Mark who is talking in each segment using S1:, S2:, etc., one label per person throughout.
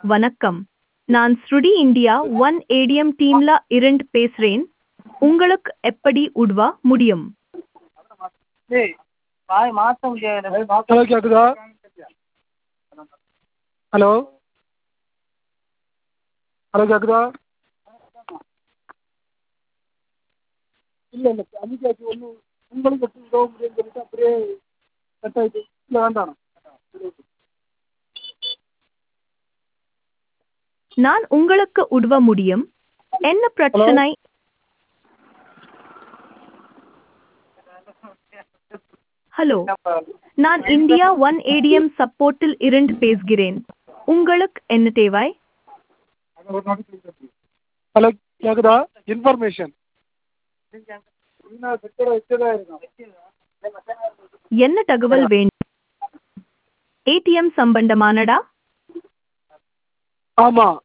S1: வணக்கம் நான் ஸ்ருடி இந்தியா ஒன் ஏடிஎம் டீம்ல இருந்து பேசுறேன் உங்களுக்கு எப்படி உதவ முடியும்
S2: டேய் வாய் மாற்ற முடியாது
S3: ஹலோ கேட்குதா ஹலோ ஹலோ கேட்குதா இல்லை இல்லை அன்றைக்கி ஒன்று உங்களுக்கு எப்படி உதவ முடியும்னு சொல்லிட்டு அப்படியே கட் ஆகிட்டு இல்லை வேண்டாம்
S1: நான் உங்களுக்கு உதவ முடியும் என்ன பிரச்சனை ஹலோ நான் இந்தியா ஒன் ஏடிஎம் சப்போர்ட்டில் இருந்து பேசுகிறேன் உங்களுக்கு என்ன தேவை
S3: ஹலோ கேட்குதா இன்ஃபர்மேஷன் வச்சதா இருக்கும்
S1: என்ன தகவல் வேண்டும் ஏடிஎம் சம்பந்தமானடா
S3: ஆமாம்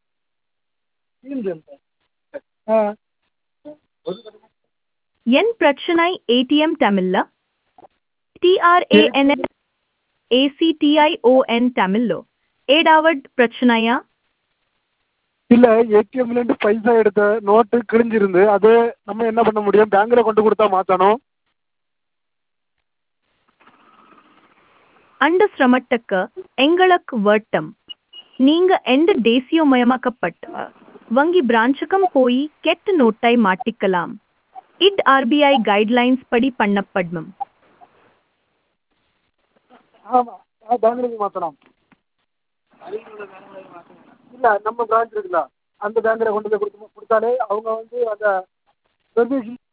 S3: ஆ
S1: என் பிரச்சனை ஏடிஎம் தமிழ்ல டிஆர்ஏஎன்எஸ் ஏசிடிஐஓஎன் தமிழ்லோ ஏடாவட் பிரச்சனையா
S3: இல்லை ஏடிஎம்லேருந்து பைசா எடுத்த நோட்டு கிழிஞ்சிருந்து அது நம்ம என்ன பண்ண முடியும் பேங்க்கில் கொண்டு கொடுத்தா மாற்றணும்
S1: அந்த சிரமத்துக்கு எங்களுக்கு வட்டம் நீங்க எந்த தேசியமயமாக்கப்பட்ட வங்கி பிரான்ச்சுக்கும் போய் கெட்ட நோட்டை மாட்டிக்கலாம் இட் ஆர்பிஐ கைட்லைன்ஸ் படி பண்ணப்படும்
S3: ஆமாம் ஆ பேங்க்லேருந்து மாற்றலாம் இல்லை நம்ம பிரான்ச் இருக்குல்ல அந்த பேங்க்கில் கொண்டு போய் கொடுத்து கொடுத்தாலே அவங்க வந்து அந்த பெர்மிஷன்